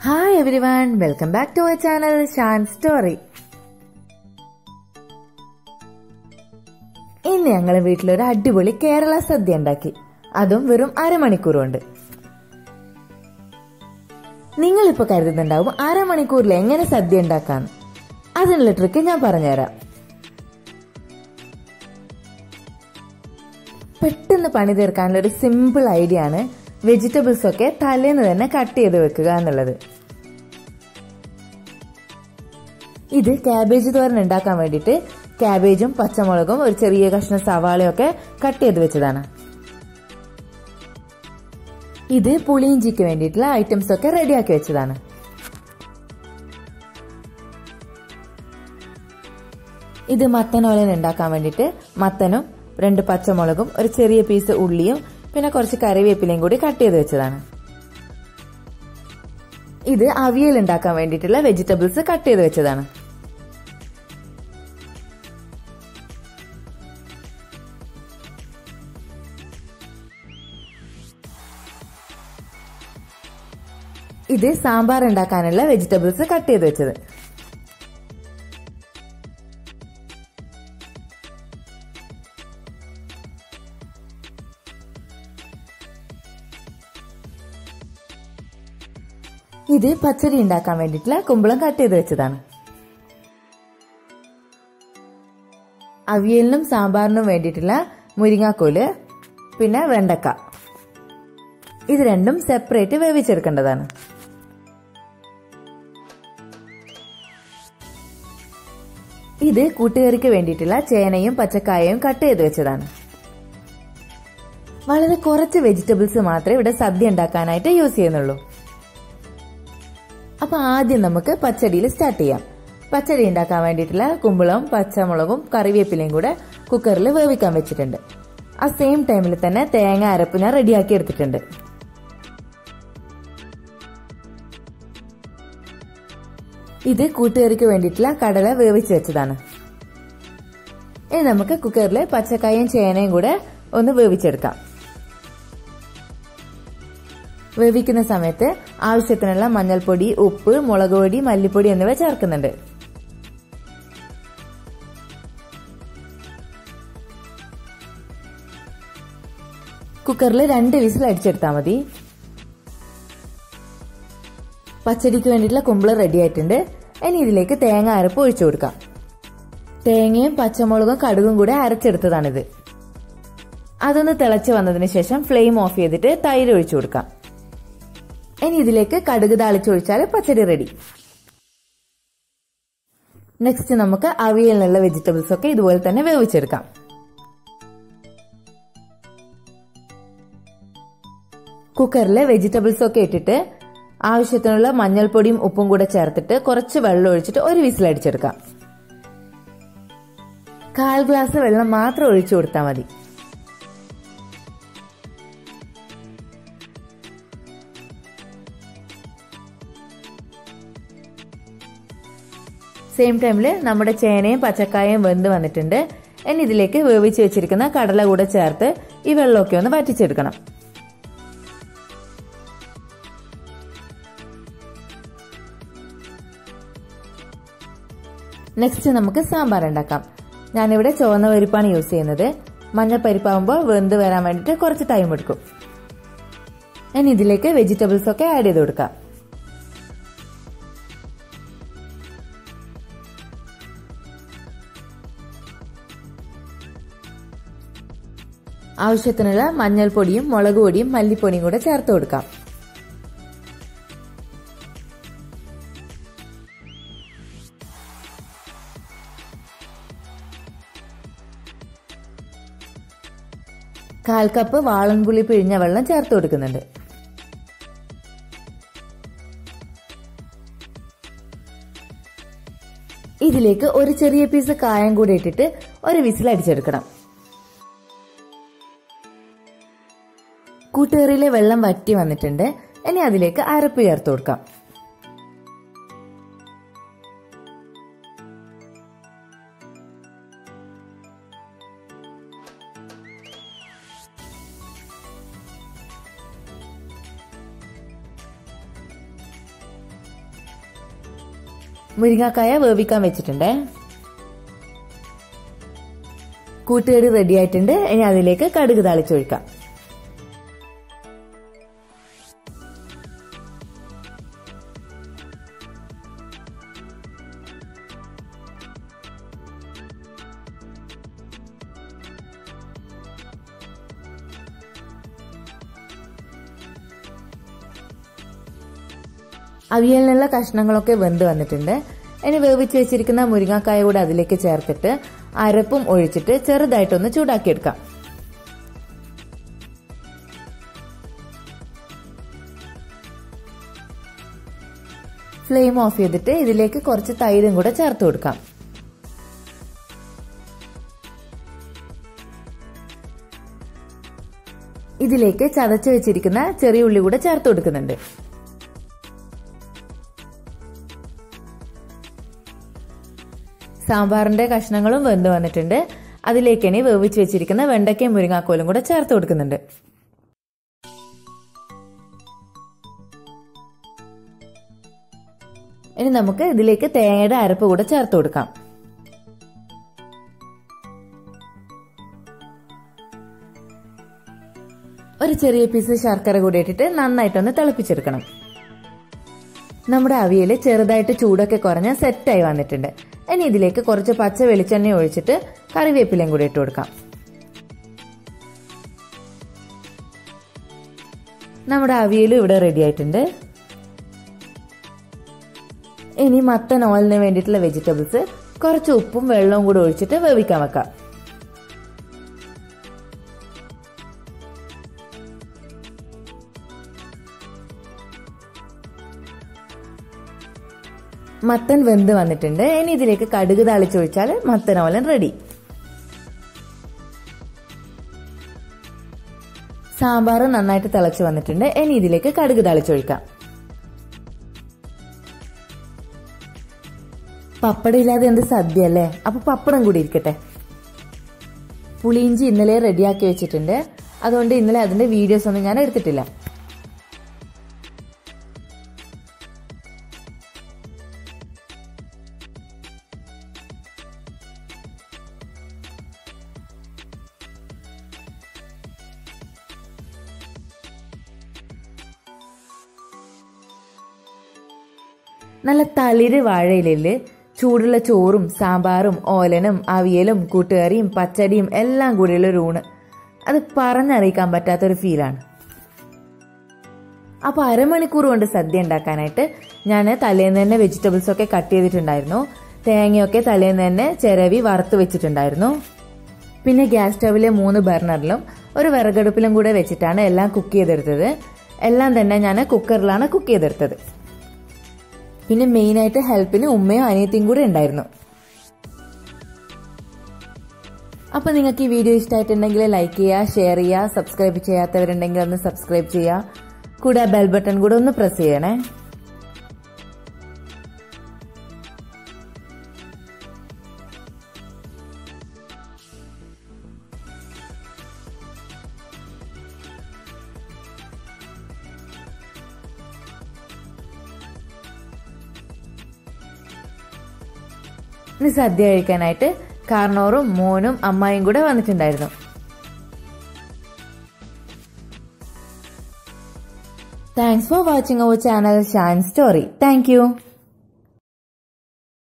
hi everyone welcome back to my channel Shan story ഇന്ന് ഞങ്ങൾ വീട്ടിലൊരു അടിപൊളി കേരള സദ്യ ഉണ്ടാക്കി അതും വെറും അരമണിക്കൂർ കൊണ്ട് നിങ്ങളിപ്പോ കരുതുന്നുണ്ടാവും അരമണിക്കൂറിൽ എങ്ങനെ സദ്യ ഉണ്ടാക്കാന്ന് അതിനുള്ള ട്രിക്ക് ഞാൻ പറഞ്ഞുതരാം പെട്ടെന്ന് പണി തീർക്കാനുള്ള ഒരു സിമ്പിൾ ഐഡിയ ആണ് വെജിറ്റബിൾസ് ഒക്കെ തലേന്ന് തന്നെ കട്ട് ചെയ്ത് വെക്കുക എന്നുള്ളത് ഇത് ക്യാബേജ് തോരൻ ഉണ്ടാക്കാൻ വേണ്ടിയിട്ട് ക്യാബേജും പച്ചമുളകും ഒരു ചെറിയ കഷ്ണം സവാളയും ഒക്കെ കട്ട് ചെയ്ത് വെച്ചതാണ് ഇത് പുളിയിഞ്ചിക്ക് വേണ്ടിയിട്ടുള്ള ഐറ്റംസ് ഒക്കെ റെഡിയാക്കി വെച്ചതാണ് ഇത് മത്തനോലൻ ഉണ്ടാക്കാൻ വേണ്ടിയിട്ട് മത്തനും രണ്ട് പച്ചമുളകും ഒരു ചെറിയ പീസ് ഉള്ളിയും പിന്നെ കുറച്ച് കറിവേപ്പിലയും കൂടി കട്ട് ചെയ്ത് വെച്ചതാണ് ഇത് അവിയൽ ഉണ്ടാക്കാൻ വേണ്ടിയിട്ടുള്ള വെജിറ്റബിൾസ് കട്ട് ചെയ്ത് വെച്ചതാണ് ഇത് സാമ്പാർ ഉണ്ടാക്കാനുള്ള വെജിറ്റബിൾസ് കട്ട് ചെയ്ത് വെച്ചത് ഇത് പച്ചടി ഉണ്ടാക്കാൻ വേണ്ടിയിട്ടുള്ള കുമ്പളം കട്ട് ചെയ്ത് വെച്ചതാണ് അവിയലിനും സാമ്പാറിനും വേണ്ടിയിട്ടുള്ള മുരിങ്ങാക്കോല് പിന്നെ വെണ്ടക്ക ഇത് രണ്ടും സെപ്പറേറ്റ് വേവിച്ചെടുക്കേണ്ടതാണ് ഇത് കൂട്ടുകറിക്ക് വേണ്ടിയിട്ടുള്ള ചേനയും പച്ചക്കായയും കട്ട് ചെയ്ത് വെച്ചതാണ് വളരെ കുറച്ച് വെജിറ്റബിൾസ് മാത്രമേ ഇവിടെ സദ്യ ഉണ്ടാക്കാനായിട്ട് യൂസ് ചെയ്യുന്നുള്ളൂ അപ്പൊ ആദ്യം നമുക്ക് പച്ചടിയിൽ സ്റ്റാർട്ട് ചെയ്യാം പച്ചടി ഉണ്ടാക്കാൻ വേണ്ടിയിട്ടുള്ള കുമ്പളവും പച്ചമുളകും കറിവേപ്പിലയും കൂടെ കുക്കറിൽ വേവിക്കാൻ വെച്ചിട്ടുണ്ട് ആ സെയിം ടൈമിൽ തന്നെ തേങ്ങ അരപ്പ് ഞാൻ റെഡിയാക്കി എടുത്തിട്ടുണ്ട് ഇത് കൂട്ടുകറിക്ക് വേണ്ടിയിട്ടുള്ള കടല വേവിച്ച് വെച്ചതാണ് ഇനി നമുക്ക് കുക്കറിൽ പച്ചക്കായും ചേനയും കൂടെ ഒന്ന് വേവിച്ചെടുക്കാം വേവിക്കുന്ന സമയത്ത് ആവശ്യത്തിനുള്ള മഞ്ഞൾപ്പൊടി ഉപ്പ് മുളക് പൊടി മല്ലിപ്പൊടി എന്നിവ ചേർക്കുന്നുണ്ട് കുക്കറിൽ രണ്ട് വിസിൽ അടിച്ചെടുത്താൽ മതി പച്ചടിക്ക് വേണ്ടിയിട്ടുള്ള കുമ്പിള് റെഡി ആയിട്ടുണ്ട് ഇനി ഇതിലേക്ക് തേങ്ങ അരപ്പ് ഒഴിച്ചു കൊടുക്കാം തേങ്ങയും പച്ചമുളകും കടുകും കൂടെ അരച്ചെടുത്തതാണിത് അതൊന്ന് തിളച്ച് വന്നതിന് ശേഷം ഫ്ലെയിം ഓഫ് ചെയ്തിട്ട് തൈര് ഒഴിച്ചു കൊടുക്കാം ഇനി ഇതിലേക്ക് കടുക് താളിച്ചൊഴിച്ചാൽ പച്ചടി റെഡി നെക്സ്റ്റ് നമുക്ക് അവിയലിനുള്ള വെജിറ്റബിൾസ് ഒക്കെ ഇതുപോലെ തന്നെ വേവിച്ചെടുക്കാം കുക്കറിൽ വെജിറ്റബിൾസ് ഒക്കെ ഇട്ടിട്ട് ആവശ്യത്തിനുള്ള മഞ്ഞൾപ്പൊടിയും ഉപ്പും കൂടെ ചേർത്തിട്ട് കുറച്ച് വെള്ളം ഒഴിച്ചിട്ട് ഒരു വിസിൽ അടിച്ചെടുക്കാം കാൽ ഗ്ലാസ് വെള്ളം മാത്രം ഒഴിച്ചു കൊടുത്താൽ മതി സെയിം ടൈമിൽ നമ്മുടെ ചേനയും പച്ചക്കായയും വെന്ത് വന്നിട്ടുണ്ട് ഇനി ഇതിലേക്ക് വേവിച്ച് വെച്ചിരിക്കുന്ന കടല കൂടെ ചേർത്ത് ഈ വെള്ളമൊക്കെ ഒന്ന് വറ്റിച്ചെടുക്കണം നെക്സ്റ്റ് നമുക്ക് സാമ്പാർ ഉണ്ടാക്കാം ഞാനിവിടെ ചുവന്ന പരിപ്പാണ് യൂസ് ചെയ്യുന്നത് മഞ്ഞപ്പരിപ്പാകുമ്പോൾ വെന്ത് വരാൻ വേണ്ടിയിട്ട് കുറച്ച് ടൈം എടുക്കും ഇനി ഇതിലേക്ക് വെജിറ്റബിൾസ് ഒക്കെ ആഡ് ചെയ്ത് കൊടുക്കാം ആവശ്യത്തിനുള്ള മഞ്ഞൾപ്പൊടിയും മുളക് പൊടിയും മല്ലിപ്പൊടിയും കൂടെ ചേർത്ത് കൊടുക്കാം കാൽ കപ്പ് വാളൻപുളി പിഴിഞ്ഞ വെള്ളം ചേർത്ത് കൊടുക്കുന്നുണ്ട് ഇതിലേക്ക് ഒരു ചെറിയ പീസ് കായം കൂടി ഇട്ടിട്ട് ഒരു വിസിൽ അടിച്ചെടുക്കണം കൂട്ടുകറിയിലെ വെള്ളം വറ്റി വന്നിട്ടുണ്ട് ഇനി അതിലേക്ക് അരപ്പ് ചേർത്ത് കൊടുക്കാം മുരിങ്ങാക്കായ വേവിക്കാൻ വെച്ചിട്ടുണ്ട് കൂട്ടുകറി റെഡി ആയിട്ടുണ്ട് ഇനി അതിലേക്ക് കടുക് താളിച്ചൊഴിക്കാം അവിയലിനുള്ള കഷ്ണങ്ങളൊക്കെ വെന്ത് വന്നിട്ടുണ്ട് ഇനി വേവിച്ച് വെച്ചിരിക്കുന്ന മുരിങ്ങാക്കായ കൂടെ അതിലേക്ക് ചേർത്തിട്ട് അരപ്പും ഒഴിച്ചിട്ട് ചെറുതായിട്ടൊന്ന് ചൂടാക്കിയെടുക്കാം ഫ്ലെയിം ഓഫ് ചെയ്തിട്ട് ഇതിലേക്ക് കുറച്ച് തൈരും കൂടെ ചേർത്ത് കൊടുക്കാം ഇതിലേക്ക് ചതച്ച് വെച്ചിരിക്കുന്ന ചെറിയ ഉള്ളി കൂടെ ചേർത്ത് കൊടുക്കുന്നുണ്ട് സാമ്പാറിന്റെ കഷ്ണങ്ങളും വെന്ത് വന്നിട്ടുണ്ട് അതിലേക്ക് ഇനി വേവിച്ച് വെച്ചിരിക്കുന്ന വെണ്ടയ്ക്കയും മുരിങ്ങാക്കോലും കൂടെ ചേർത്ത് കൊടുക്കുന്നുണ്ട് ഇനി നമുക്ക് ഇതിലേക്ക് തേങ്ങയുടെ അരപ്പ് കൂടെ ചേർത്ത് കൊടുക്കാം ഒരു ചെറിയ പീസ് ശർക്കര കൂടി ഇട്ടിട്ട് നന്നായിട്ടൊന്ന് തിളപ്പിച്ചെടുക്കണം നമ്മുടെ അവിയൽ ചെറുതായിട്ട് ചൂടൊക്കെ കുറഞ്ഞ് സെറ്റായി വന്നിട്ടുണ്ട് ഇനി ഇതിലേക്ക് കുറച്ച് പച്ച വെളിച്ചെണ്ണ ഒഴിച്ചിട്ട് കറിവേപ്പിലയും കൂടി ഇട്ട് കൊടുക്കാം നമ്മുടെ അവിയലും ഇവിടെ റെഡി ആയിട്ടുണ്ട് ഇനി മത്തൻ ഓയിലിന് വേണ്ടിയിട്ടുള്ള വെജിറ്റബിൾസ് കുറച്ച് ഉപ്പും വെള്ളവും കൂടി ഒഴിച്ചിട്ട് വേവിക്കാൻ വെക്കാം മത്തൻ വെന്ത് വന്നിട്ടുണ്ട് ഇനി ഇതിലേക്ക് കടുക് താളിച്ചൊഴിച്ചാൽ മത്തൻ ഓലൻ റെഡി സാമ്പാർ നന്നായിട്ട് തിളച്ച് വന്നിട്ടുണ്ട് ഇനി ഇതിലേക്ക് കടുക് താളിച്ചൊഴിക്കാം പപ്പടം ഇല്ലാതെ എന്ത് സദ്യ അല്ലേ അപ്പൊ പപ്പടം കൂടി ഇരിക്കട്ടെ പുളിയിഞ്ചി ഇന്നലെ റെഡിയാക്കി വെച്ചിട്ടുണ്ട് അതുകൊണ്ട് ഇന്നലെ അതിന്റെ വീഡിയോസ് ഒന്നും ഞാൻ എടുത്തിട്ടില്ല നല്ല തളിര് വാഴയിലയില് ചൂടുള്ള ചോറും സാമ്പാറും ഓലനും അവിയലും കൂട്ടുകറിയും പച്ചടിയും എല്ലാം കൂടിയുള്ള ഒരു ഊണ് അത് പറഞ്ഞറിയിക്കാൻ പറ്റാത്തൊരു ഫീലാണ് അപ്പോൾ അരമണിക്കൂർ കൊണ്ട് സദ്യ ഉണ്ടാക്കാനായിട്ട് ഞാൻ തലേന്ന് തന്നെ വെജിറ്റബിൾസ് ഒക്കെ കട്ട് ചെയ്തിട്ടുണ്ടായിരുന്നു തേങ്ങയൊക്കെ തലേന്ന് തന്നെ ചിരവി വറുത്ത് വെച്ചിട്ടുണ്ടായിരുന്നു പിന്നെ ഗ്യാസ് സ്റ്റവിലെ മൂന്ന് ബർണറിലും ഒരു വിറകടുപ്പിലും കൂടെ വെച്ചിട്ടാണ് എല്ലാം കുക്ക് ചെയ്തെടുത്തത് എല്ലാം തന്നെ ഞാൻ കുക്കറിലാണ് കുക്ക് ചെയ്തെടുത്തത് പിന്നെ മെയിനായിട്ട് ഹെൽപ്പിന് ഉമ്മയും അനിയത്തിയും കൂടെ ഉണ്ടായിരുന്നു അപ്പൊ നിങ്ങൾക്ക് ഈ വീഡിയോ ഇഷ്ടമായിട്ടുണ്ടെങ്കിൽ ലൈക്ക് ചെയ്യുക ഷെയർ ചെയ്യുക സബ്സ്ക്രൈബ് ചെയ്യാത്തവരുണ്ടെങ്കിൽ ഒന്ന് സബ്സ്ക്രൈബ് ചെയ്യുക കൂടെ ബെൽ ബട്ടൺ കൂടെ ഒന്ന് പ്രസ് ചെയ്യണേ ഇന്ന് സദ്യ കഴിക്കാനായിട്ട് കാർണോറും മോനും അമ്മായും കൂടെ വന്നിട്ടുണ്ടായിരുന്നു thanks for watching our channel Shan story thank U